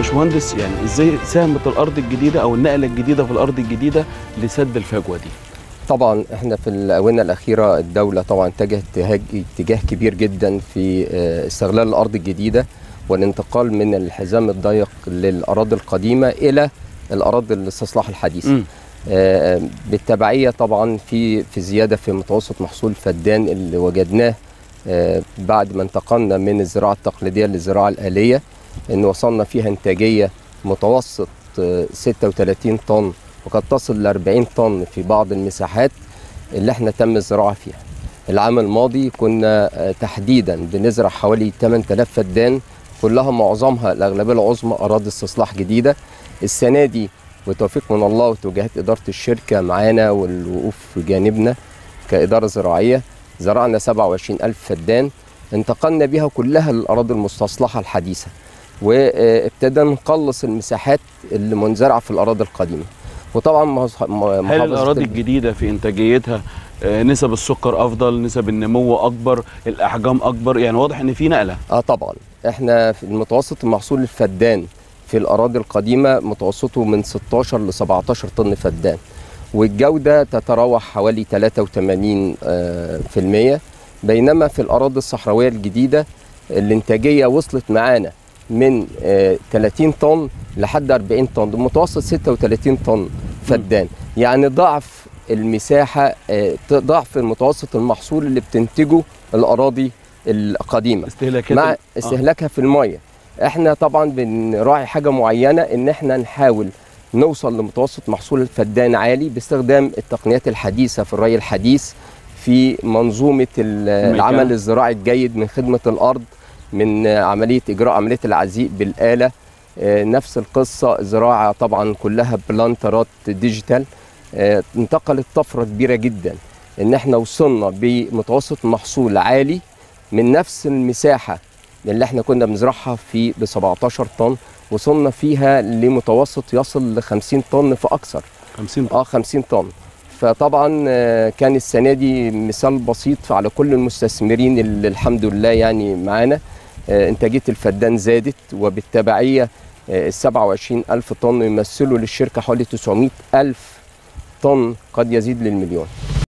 باشمهندس يعني ازاي ساهمت الارض الجديده او النقله الجديده في الارض الجديده لسد الفجوه دي طبعا احنا في الاونه الاخيره الدوله طبعا اتجهت اتجاه اتجاه كبير جدا في آه، استغلال الارض الجديده والانتقال من الحزام الضيق للاراضي القديمه الى الاراضي الاستصلاح الحديثه مم. آه، بالتبعيه طبعا في في زياده في متوسط محصول فدان اللي وجدناه آه، بعد ما انتقلنا من الزراعه التقليديه للزراعه الاليه ان وصلنا فيها انتاجيه متوسط آه، 36 طن وقد تصل ل 40 طن في بعض المساحات اللي احنا تم الزراعه فيها. العام الماضي كنا آه، تحديدا بنزرع حوالي 8000 فدان كلها معظمها الاغلبيه العظمى اراضي استصلاح جديده. السنه دي بتوفيق من الله وتوجيهات اداره الشركه معانا والوقوف بجانبنا كاداره زراعيه زرعنا 27000 فدان انتقلنا بيها كلها للاراضي المستصلحه الحديثه وابتدى نقلص المساحات اللي منزرعه في الاراضي القديمه وطبعا مص- م- هل محافظة الاراضي ال- الجديده في انتاجيتها آه، نسب السكر افضل نسب النمو اكبر الاحجام اكبر يعني واضح ان في نقله اه طبعا احنا في المتوسط المحصول الفدان في الاراضي القديمه متوسطه من 16 ل 17 طن فدان والجوده تتراوح حوالي 83 آه، في المية بينما في الاراضي الصحراويه الجديده الانتاجيه وصلت معانا من آه، 30 طن لحد 40 طن المتوسط 36 طن فدان يعني ضعف المساحه آه، ضعف المتوسط المحصول اللي بتنتجه الاراضي القديمه استهلاكات مع ال- آه. استهلاكها في الميه احنا طبعا بنراعي حاجه معينه ان احنا نحاول نوصل لمتوسط محصول الفدان عالي باستخدام التقنيات الحديثه في الري الحديث في منظومه ال- العمل الزراعي الجيد من خدمه الارض من عمليه اجراء عمليه العزيق بالاله آه، نفس القصه زراعه طبعا كلها بلانترات ديجيتال آه، انتقلت طفره كبيره جدا ان احنا وصلنا بمتوسط محصول عالي من نفس المساحه اللي احنا كنا بنزرعها في ب 17 طن وصلنا فيها لمتوسط يصل ل 50 طن فاكثر 50 اه 50 طن فطبعا آه، كان السنه دي مثال بسيط على كل المستثمرين اللي الحمد لله يعني معانا آه، انتاجيه الفدان زادت وبالتبعيه ال 27 ألف طن يمثلوا للشركة حوالي 900 ألف طن قد يزيد للمليون